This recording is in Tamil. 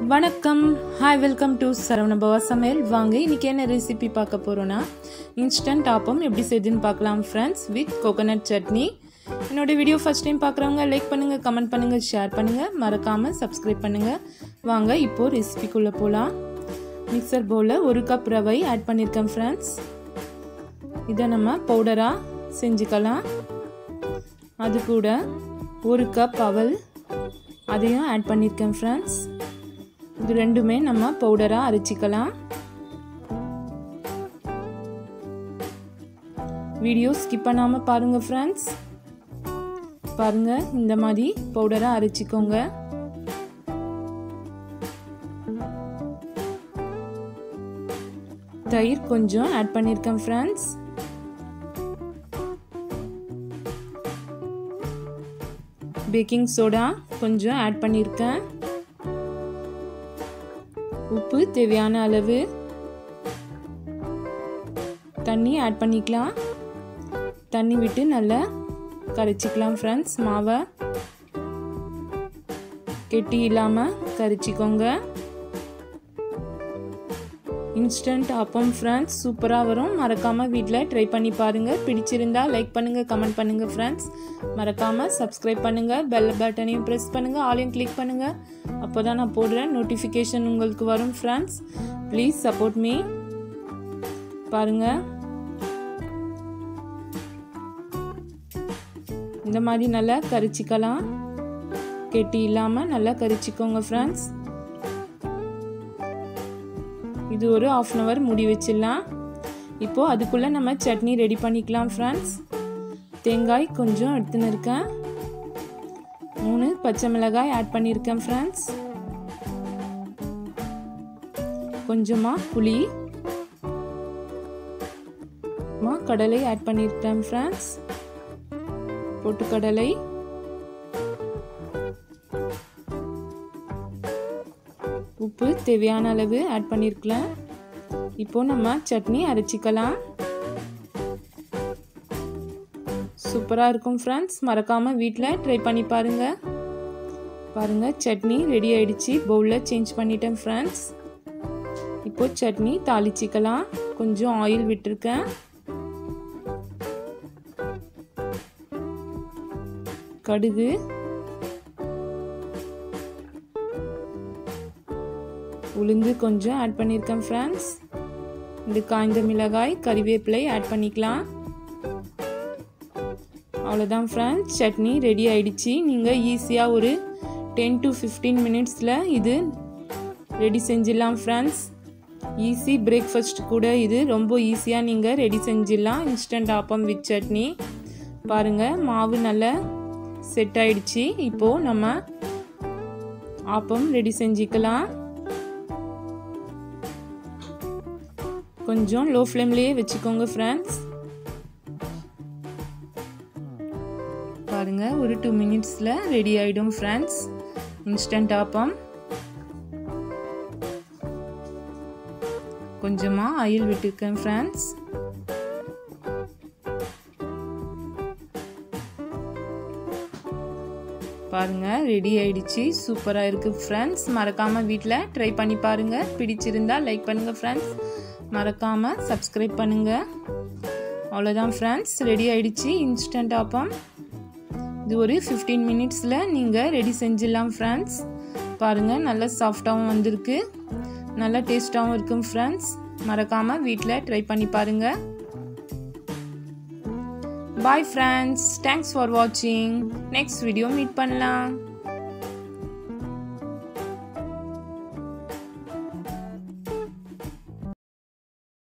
வணக்கம் ஹாய் வெல்கம் டு சரவணபவா சமையல் வாங்க இன்னைக்கு என்ன ரெசிபி பார்க்க போகிறோன்னா இன்ஸ்டன்ட் ஆப்பம் எப்படி செய்யுதுன்னு பார்க்கலாம் ஃப்ரெண்ட்ஸ் வித் கோகோனட் சட்னி என்னோட வீடியோ ஃபஸ்ட் டைம் பார்க்குறவங்க லைக் பண்ணுங்கள் கமெண்ட் பண்ணுங்கள் ஷேர் பண்ணுங்கள் மறக்காமல் சப்ஸ்கிரைப் பண்ணுங்கள் வாங்க இப்போது ரெசிபிக்குள்ளே போகலாம் மிக்சர் பவுலில் ஒரு கப் ரவை ஆட் பண்ணியிருக்கேன் ஃப்ரெண்ட்ஸ் இதை நம்ம பவுடராக செஞ்சுக்கலாம் அது கூட ஒரு கப் அவல் அதையும் ஆட் பண்ணியிருக்கேன் ஃப்ரெண்ட்ஸ் இது ரெண்டுமே நம்ம பவுடராக அரைச்சிக்கலாம் வீடியோ ஸ்கிப் பண்ணாமல் பாருங்கள் ஃப்ரெண்ட்ஸ் பாருங்கள் இந்த மாதிரி பவுடராக அரைச்சிக்கோங்க தயிர் கொஞ்சம் ஆட் பண்ணியிருக்கேன் ஃப்ரெண்ட்ஸ் பேக்கிங் சோடா கொஞ்சம் ஆட் பண்ணியிருக்கேன் உப்பு தேவையான அளவு தண்ணி ஆட் பண்ணிக்கலாம் தண்ணி விட்டு நல்லா கரைச்சிக்கலாம் ஃப்ரெண்ட்ஸ் மாவை கெட்டி இல்லாமல் கரைச்சிக்கோங்க இன்ஸ்டன்ட் ஆப்பம் ஃப்ரெண்ட்ஸ் சூப்பராக வரும் மறக்காமல் வீட்டில் ட்ரை பண்ணி பாருங்கள் பிடிச்சிருந்தா லைக் பண்ணுங்கள் கமெண்ட் பண்ணுங்கள் ஃப்ரெண்ட்ஸ் மறக்காமல் சப்ஸ்கிரைப் பண்ணுங்கள் பெல் பட்டனையும் ப்ரெஸ் பண்ணுங்கள் ஆலையும் கிளிக் பண்ணுங்கள் அப்போ தான் நான் போடுறேன் நோட்டிஃபிகேஷன் உங்களுக்கு வரும் ஃப்ரெண்ட்ஸ் ப்ளீஸ் சப்போர்ட் மீ பாருங்கள் இந்த மாதிரி நல்லா கரிச்சிக்கலாம் கெட்டி இல்லாமல் நல்லா கரிச்சிக்கோங்க ஃப்ரெண்ட்ஸ் இது ஒரு ஆஃப் அன் ஹவர் மூடி வச்சிடலாம் இப்போது அதுக்குள்ளே நம்ம சட்னி ரெடி பண்ணிக்கலாம் ஃப்ரெண்ட்ஸ் தேங்காய் கொஞ்சம் எடுத்துன்னு இருக்கேன் மூணு பச்சை மிளகாய் ஆட் பண்ணியிருக்கேன் ஃப்ரெண்ட்ஸ் கொஞ்சமாக புளி கடலை ஆட் பண்ணியிருக்கேன் ஃப்ரெண்ட்ஸ் பொட்டுக்கடலை உப்பு தேவையான அளவு ஆட் பண்ணியிருக்கலாம் இப்போ நம்ம சட்னி அரைச்சிக்கலாம் சூப்பராக இருக்கும் ஃப்ரெண்ட்ஸ் மறக்காமல் வீட்டில் ட்ரை பண்ணி பாருங்கள் பாருங்கள் சட்னி ரெடி ஆயிடுச்சு பவுலில் சேஞ்ச் பண்ணிட்டேன் ஃப்ரெண்ட்ஸ் இப்போ சட்னி தாளிச்சிக்கலாம் கொஞ்சம் ஆயில் விட்டுருக்கேன் கடுகு உளுந்து கொஞ்சம் ஆட் பண்ணியிருக்கேன் ஃப்ரெண்ட்ஸ் இந்த காய்ந்த மிளகாய் கறிவேப்பிலை ஆட் பண்ணிக்கலாம் அவ்வளோதான் ஃப்ரெண்ட்ஸ் சட்னி ரெடி ஆயிடுச்சு நீங்கள் ஈஸியாக ஒரு டென் டு ஃபிஃப்டீன் மினிட்ஸில் இது ரெடி செஞ்சிடலாம் ஃப்ரெண்ட்ஸ் ஈஸி பிரேக்ஃபாஸ்ட் கூட இது ரொம்ப ஈஸியாக நீங்கள் ரெடி செஞ்சிடலாம் இன்ஸ்டன்ட் ஆப்பம் வித் சட்னி பாருங்கள் மாவு நல்லா செட் ஆயிடுச்சு இப்போது நம்ம ஆப்பம் ரெடி செஞ்சுக்கலாம் கொஞ்சம் லோ ஃப்ளேம்லேயே வச்சுக்கோங்க ஃப்ரெண்ட்ஸ் பாருங்கள் ஒரு டூ மினிட்ஸில் ரெடி ஆகிடும் ஃப்ரெண்ட்ஸ் இன்ஸ்டன்ட் ஆப்பம் கொஞ்சமாக ஆயில் விட்டுருக்கேன் ஃப்ரெண்ட்ஸ் பாருங்கள் ரெடி ஆயிடுச்சு சூப்பராக இருக்குது ஃப்ரெண்ட்ஸ் மறக்காமல் வீட்டில் ட்ரை பண்ணி பாருங்கள் பிடிச்சிருந்தா லைக் பண்ணுங்கள் ஃப்ரெண்ட்ஸ் மறக்காமல் சப்ஸ்கிரைப் பண்ணுங்கள் அவ்வளோதான் ஃப்ரெண்ட்ஸ் ரெடி ஆயிடுச்சு இன்ஸ்டன்ட் ஆப்பம் இது ஒரு ஃபிஃப்டீன் மினிட்ஸில் நீங்கள் ரெடி செஞ்சிடலாம் ஃப்ரெண்ட்ஸ் பாருங்கள் நல்லா சாஃப்டாகவும் வந்திருக்கு நல்லா டேஸ்ட்டாகவும் இருக்கும் ஃப்ரெண்ட்ஸ் மறக்காமல் வீட்டில் ட்ரை பண்ணி பாருங்கள் பாய் ஃப்ரெண்ட்ஸ் தேங்க்ஸ் ஃபார் வாட்சிங் நெக்ஸ்ட் வீடியோ மீட் பண்ணலாம்